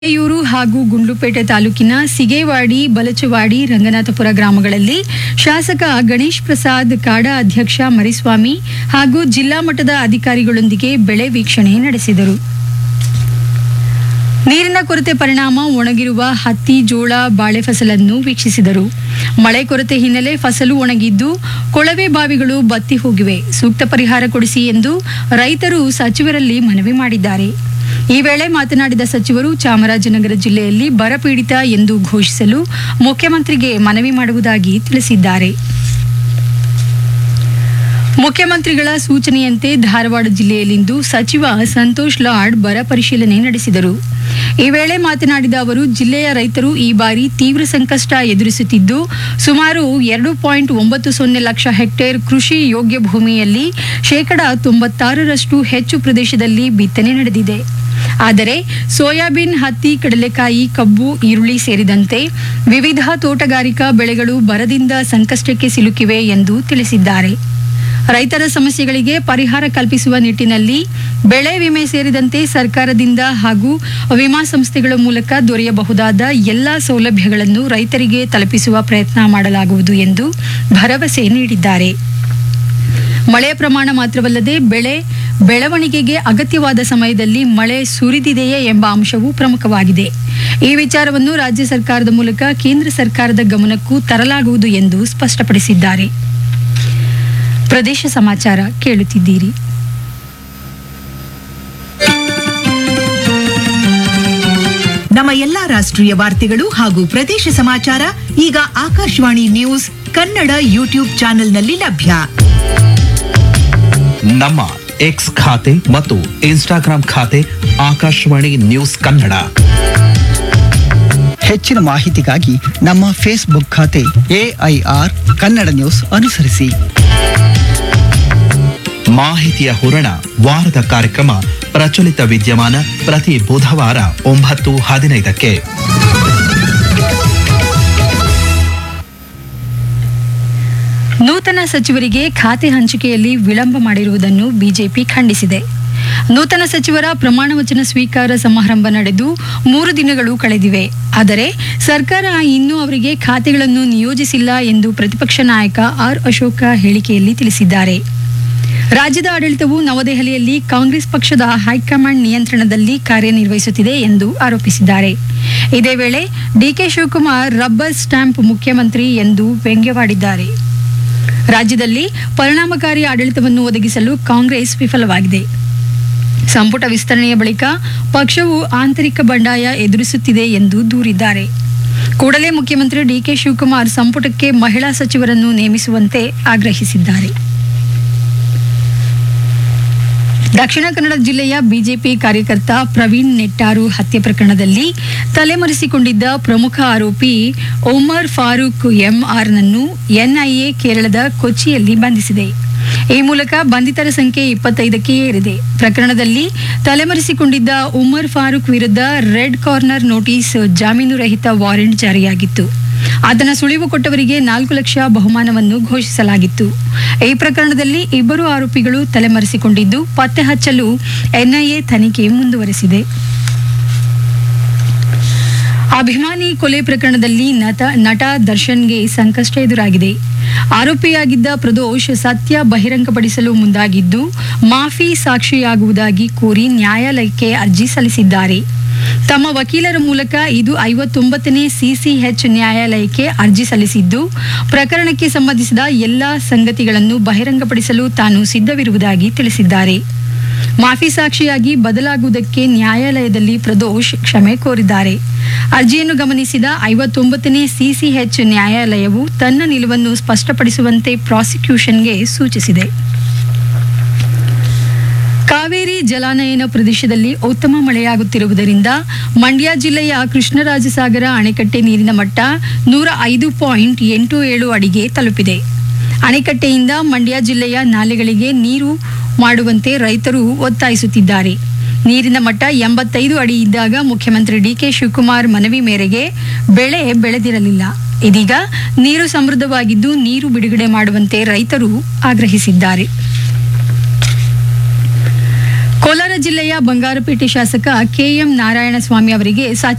ಹಿರಿಯೂರು ಹಾಗೂ ಗುಂಡ್ಲುಪೇಟೆ ತಾಲೂಕಿನ ಸಿಗೇವಾಡಿ ಬಲಚವಾಡಿ ರಂಗನಾಥಪುರ ಗ್ರಾಮಗಳಲ್ಲಿ ಶಾಸಕ ಗಣೇಶ್ ಪ್ರಸಾದ್ ಕಾಡಾ ಅಧ್ಯಕ್ಷ ಮರಿಸ್ವಾಮಿ ಹಾಗೂ ಜಿಲ್ಲಾ ಮಟ್ಟದ ಅಧಿಕಾರಿಗಳೊಂದಿಗೆ ಬೆಳೆ ವೀಕ್ಷಣೆ ನಡೆಸಿದರು ನೀರಿನ ಕೊರತೆ ಪರಿಣಾಮ ಒಣಗಿರುವ ಹತ್ತಿ ಜೋಳ ಬಾಳೆ ಫಸಲನ್ನು ವೀಕ್ಷಿಸಿದರು ಮಳೆ ಕೊರತೆ ಹಿನ್ನೆಲೆ ಫಸಲು ಒಣಗಿದ್ದು ಕೊಳವೆ ಬಾವಿಗಳು ಬತ್ತಿ ಹೋಗಿವೆ ಸೂಕ್ತ ಪರಿಹಾರ ಕೊಡಿಸಿ ಎಂದು ರೈತರು ಸಚಿವರಲ್ಲಿ ಮನವಿ ಮಾಡಿದ್ದಾರೆ ಈ ವೇಳೆ ಮಾತನಾಡಿದ ಸಚಿವರು ಚಾಮರಾಜನಗರ ಜಿಲ್ಲೆಯಲ್ಲಿ ಬರಪೀಡಿತ ಎಂದು ಘೋಷಿಸಲು ಮುಖ್ಯಮಂತ್ರಿಗೆ ಮನವಿ ಮಾಡುವುದಾಗಿ ತಿಳಿಸಿದ್ದಾರೆ ಮುಖ್ಯಮಂತ್ರಿಗಳ ಸೂಚನೆಯಂತೆ ಧಾರವಾಡ ಜಿಲ್ಲೆಯಲ್ಲಿಂದು ಸಚಿವ ಸಂತೋಷ್ ಲಾಡ್ ಬರ ಪರಿಶೀಲನೆ ನಡೆಸಿದರು ಈ ವೇಳೆ ಮಾತನಾಡಿದ ಅವರು ಜಿಲ್ಲೆಯ ರೈತರು ಈ ಬಾರಿ ತೀವ್ರ ಸಂಕಷ್ಟ ಎದುರಿಸುತ್ತಿದ್ದು ಸುಮಾರು ಎರಡು ಪಾಯಿಂಟ್ ಒಂಬತ್ತು ಸೊನ್ನೆ ಲಕ್ಷ ಹೆಕ್ಟೇರ್ ಕೃಷಿ ಯೋಗ್ಯ ಭೂಮಿಯಲ್ಲಿ ಶೇಕಡಾ ತೊಂಬತ್ತಾರರಷ್ಟು ಹೆಚ್ಚು ಪ್ರದೇಶದಲ್ಲಿ ಬಿತ್ತನೆ ನಡೆದಿದೆ ಆದರೆ ಸೋಯಾಬೀನ್ ಹತ್ತಿ ಕಡಲೆಕಾಯಿ ಕಬ್ಬು ಈರುಳ್ಳಿ ಸೇರಿದಂತೆ ವಿವಿಧ ತೋಟಗಾರಿಕಾ ಬೆಳೆಗಳು ಬರದಿಂದ ಸಂಕಷ್ಟಕ್ಕೆ ಸಿಲುಕಿವೆ ಎಂದು ತಿಳಿಸಿದ್ದಾರೆ ರೈತರ ಸಮಸ್ಯೆಗಳಿಗೆ ಪರಿಹಾರ ಕಲ್ಪಿಸುವ ನಿಟ್ಟಿನಲ್ಲಿ ಬೆಳೆ ವಿಮೆ ಸೇರಿದಂತೆ ಸರ್ಕಾರದಿಂದ ಹಾಗೂ ವಿಮಾ ಸಂಸ್ಥೆಗಳ ಮೂಲಕ ದೊರೆಯಬಹುದಾದ ಎಲ್ಲಾ ಸೌಲಭ್ಯಗಳನ್ನು ರೈತರಿಗೆ ತಲುಪಿಸುವ ಪ್ರಯತ್ನ ಮಾಡಲಾಗುವುದು ಎಂದು ಭರವಸೆ ನೀಡಿದ್ದಾರೆ ಮಳೆಯ ಪ್ರಮಾಣ ಮಾತ್ರವಲ್ಲದೆ ಬೆಳೆ ಬೆಳವಣಿಗೆಗೆ ಅಗತ್ಯವಾದ ಸಮಯದಲ್ಲಿ ಮಳೆ ಸುರಿದಿದೆಯೇ ಎಂಬ ಅಂಶವೂ ಪ್ರಮುಖವಾಗಿದೆ ಈ ವಿಚಾರವನ್ನು ರಾಜ್ಯ ಸರ್ಕಾರದ ಮೂಲಕ ಕೇಂದ್ರ ಸರ್ಕಾರದ ಗಮನಕ್ಕೂ ತರಲಾಗುವುದು ಎಂದು ಸ್ಪಷ್ಟಪಡಿಸಿದ್ದಾರೆ ಪ್ರದೇಶ ಸಮಾಚಾರ ಕೇಳುತ್ತಿದ್ದೀರಿ ನಮ್ಮ ಎಲ್ಲಾ ರಾಷ್ಟ್ರೀಯ ವಾರ್ತೆಗಳು ಹಾಗೂ ಪ್ರದೇಶ ಸಮಾಚಾರ ಈಗ ಆಕಾಶವಾಣಿ ನ್ಯೂಸ್ ಕನ್ನಡ ಯೂಟ್ಯೂಬ್ ಚಾನೆಲ್ನಲ್ಲಿ ಲಭ್ಯ ನಮ್ಮ ಎಕ್ಸ್ ಖಾತೆ ಮತ್ತು ಇನ್ಸ್ಟಾಗ್ರಾಂ ಖಾತೆ ಆಕಾಶವಾಣಿ ನ್ಯೂಸ್ ಕನ್ನಡ ಹೆಚ್ಚಿನ ಮಾಹಿತಿಗಾಗಿ ನಮ್ಮ ಫೇಸ್ಬುಕ್ ಖಾತೆ ಎಐಆರ್ ಕನ್ನಡ ನ್ಯೂಸ್ ಅನುಸರಿಸಿ ಮಾಹಿತಿಯ ಹೂರಣ ವಾರದ ಕಾರ್ಯಕ್ರಮ ಪ್ರಚಲಿತ ವಿದ್ಯಮಾನ ಪ್ರತಿ ಬುಧವಾರ ಒಂಬತ್ತು ಹದಿನೈದಕ್ಕೆ ನೂತನ ಸಚಿವರಿಗೆ ಖಾತೆ ಹಂಚಿಕೆಯಲ್ಲಿ ವಿಳಂಬ ಮಾಡಿರುವುದನ್ನು ಬಿಜೆಪಿ ಖಂಡಿಸಿದೆ ನೂತನ ಸಚಿವರ ಪ್ರಮಾಣ ವಚನ ಸ್ವೀಕಾರ ಸಮಾರಂಭ ನಡೆದು ಮೂರು ದಿನಗಳು ಕಳೆದಿವೆ ಆದರೆ ಸರ್ಕಾರ ಇನ್ನೂ ಅವರಿಗೆ ಖಾತೆಗಳನ್ನು ನಿಯೋಜಿಸಿಲ್ಲ ಎಂದು ಪ್ರತಿಪಕ್ಷ ನಾಯಕ ಆರ್ ಅಶೋಕ ಹೇಳಿಕೆಯಲ್ಲಿ ತಿಳಿಸಿದ್ದಾರೆ ರಾಜ್ಯದ ಆಡಳಿತವು ನವದೆಹಲಿಯಲ್ಲಿ ಕಾಂಗ್ರೆಸ್ ಪಕ್ಷದ ಹೈಕಮಾಂಡ್ ನಿಯಂತ್ರಣದಲ್ಲಿ ಕಾರ್ಯನಿರ್ವಹಿಸುತ್ತಿದೆ ಎಂದು ಆರೋಪಿಸಿದ್ದಾರೆ ಇದೇ ವೇಳೆ ಡಿಕೆ ಶಿವಕುಮಾರ್ ರಬ್ಬರ್ ಸ್ಟ್ಯಾಂಪ್ ಮುಖ್ಯಮಂತ್ರಿ ಎಂದು ವ್ಯಂಗ್ಯವಾಡಿದ್ದಾರೆ ರಾಜ್ಯದಲ್ಲಿ ಪರಿಣಾಮಕಾರಿ ಆಡಳಿತವನ್ನು ಒದಗಿಸಲು ಕಾಂಗ್ರೆಸ್ ವಿಫಲವಾಗಿದೆ ಸಂಪುಟ ವಿಸ್ತರಣೆಯ ಬಳಿಕ ಪಕ್ಷವು ಆಂತರಿಕ ಬಂಡಾಯ ಎದುರಿಸುತ್ತಿದೆ ಎಂದು ದೂರಿದ್ದಾರೆ ಕೂಡಲೇ ಮುಖ್ಯಮಂತ್ರಿ ಡಿಕೆ ಶಿವಕುಮಾರ್ ಸಂಪುಟಕ್ಕೆ ಮಹಿಳಾ ಸಚಿವರನ್ನು ನೇಮಿಸುವಂತೆ ಆಗ್ರಹಿಸಿದ್ದಾರೆ ದಕ್ಷಿಣ ಕನ್ನಡ ಜಿಲ್ಲೆಯ ಬಿಜೆಪಿ ಕಾರ್ಯಕರ್ತ ಪ್ರವೀಣ್ ನೆಟ್ಟಾರು ಹತ್ಯೆ ಪ್ರಕರಣದಲ್ಲಿ ತಲೆಮರೆಸಿಕೊಂಡಿದ್ದ ಪ್ರಮುಖ ಆರೋಪಿ ಒಮರ್ ಫಾರೂಕ್ ಎಂಆರ್ನನ್ನು ಎನ್ಐಎ ಕೇರಳದ ಕೊಚ್ಚಿಯಲ್ಲಿ ಬಂಧಿಸಿದೆ ಈ ಮೂಲಕ ಬಂಧಿತರ ಸಂಖ್ಯೆ ಇಪ್ಪತ್ತೈದಕ್ಕೆ ಏರಿದೆ ಪ್ರಕರಣದಲ್ಲಿ ತಲೆಮರೆಸಿಕೊಂಡಿದ್ದ ಉಮರ್ ಫಾರೂಕ್ ವಿರುದ್ಧ ರೆಡ್ ಕಾರ್ನರ್ ನೋಟಿಸ್ ಜಾಮೀನು ರಹಿತ ವಾರೆಂಟ್ ಜಾರಿಯಾಗಿತ್ತು ಆತನ ಸುಳಿವು ಕೊಟ್ಟವರಿಗೆ ನಾಲ್ಕು ಲಕ್ಷ ಬಹುಮಾನವನ್ನು ಘೋಷಿಸಲಾಗಿತ್ತು ಈ ಪ್ರಕರಣದಲ್ಲಿ ಇಬ್ಬರು ಆರೋಪಿಗಳು ತಲೆಮರೆಸಿಕೊಂಡಿದ್ದು ಪತ್ತೆ ಹಚ್ಚಲು ಎನ್ಐಎ ತನಿಖೆ ಮುಂದುವರೆಸಿದೆ ಅಭಿಮಾನಿ ಕೊಲೆ ಪ್ರಕರಣದಲ್ಲಿ ನಟ ನಟ ದರ್ಶನ್ಗೆ ಸಂಕಷ್ಟ ಎದುರಾಗಿದೆ ಆರೋಪಿಯಾಗಿದ್ದ ಪ್ರದೋಷ್ ಸತ್ಯ ಬಹಿರಂಗಪಡಿಸಲು ಮುಂದಾಗಿದ್ದು ಮಾಫಿ ಸಾಕ್ಷಿಯಾಗುವುದಾಗಿ ಕೋರಿ ನ್ಯಾಯಾಲಯಕ್ಕೆ ಅರ್ಜಿ ಸಲ್ಲಿಸಿದ್ದಾರೆ ತಮ್ಮ ವಕೀಲರ ಮೂಲಕ ಇದು ಐವತ್ತೊಂಬತ್ತನೇ ಸಿಸಿಎಚ್ ನ್ಯಾಯಾಲಯಕ್ಕೆ ಅರ್ಜಿ ಸಲ್ಲಿಸಿದ್ದು ಪ್ರಕರಣಕ್ಕೆ ಸಂಬಂಧಿಸಿದ ಎಲ್ಲಾ ಸಂಗತಿಗಳನ್ನು ಬಹಿರಂಗಪಡಿಸಲು ತಾನು ಸಿದ್ಧವಿರುವುದಾಗಿ ತಿಳಿಸಿದ್ದಾರೆ ಮಾಫಿ ಸಾಕ್ಷಿಯಾಗಿ ಬದಲಾಗುವುದಕ್ಕೆ ನ್ಯಾಯಾಲಯದಲ್ಲಿ ಪ್ರದೋಷ್ ಕ್ಷಮೆ ಕೋರಿದ್ದಾರೆ ಅರ್ಜಿಯನ್ನು ಗಮನಿಸಿದ ಐವತ್ತೊಂಬತ್ತನೇ ಸಿಸಿಎಚ್ ನ್ಯಾಯಾಲಯವು ತನ್ನ ನಿಲುವನ್ನು ಸ್ಪಷ್ಟಪಡಿಸುವಂತೆ ಪ್ರಾಸಿಕ್ಯೂಷನ್ಗೆ ಸೂಚಿಸಿದೆ ಕಾವೇರಿ ಜಲಾನಯನ ಪ್ರದೇಶದಲ್ಲಿ ಉತ್ತಮ ಮಳೆಯಾಗುತ್ತಿರುವುದರಿಂದ ಮಂಡ್ಯ ಜಿಲ್ಲೆಯ ಕೃಷ್ಣರಾಜಸಾಗರ ಅಣೆಕಟ್ಟೆ ನೀರಿನ ಮಟ್ಟ ನೂರ ಐದು ಪಾಯಿಂಟ್ ಎಂಟು ಏಳು ಅಡಿಗೆ ತಲುಪಿದೆ ಅಣೆಕಟ್ಟೆಯಿಂದ ಮಂಡ್ಯ ಜಿಲ್ಲೆಯ ನಾಲೆಗಳಿಗೆ ನೀರು ಮಾಡುವಂತೆ ರೈತರು ಒತ್ತಾಯಿಸುತ್ತಿದ್ದಾರೆ ನೀರಿನ ಮಟ್ಟ ಎಂಬತ್ತೈದು ಅಡಿ ಇದ್ದಾಗ ಮುಖ್ಯಮಂತ್ರಿ ಡಿಕೆ ಶಿವಕುಮಾರ್ ಮನವಿ ಮೇರೆಗೆ ಬೆಳೆ ಬೆಳೆದಿರಲಿಲ್ಲ ಇದೀಗ ನೀರು ಸಮೃದ್ಧವಾಗಿದ್ದು ನೀರು ಬಿಡುಗಡೆ ಮಾಡುವಂತೆ ರೈತರು ಆಗ್ರಹಿಸಿದ್ದಾರೆ ಕೋಲಾರ ಜಿಲ್ಲೆಯ ಬಂಗಾರಪೇಟೆ ಶಾಸಕ ಕೆಎಂ ನಾರಾಯಣಸ್ವಾಮಿ ಅವರಿಗೆ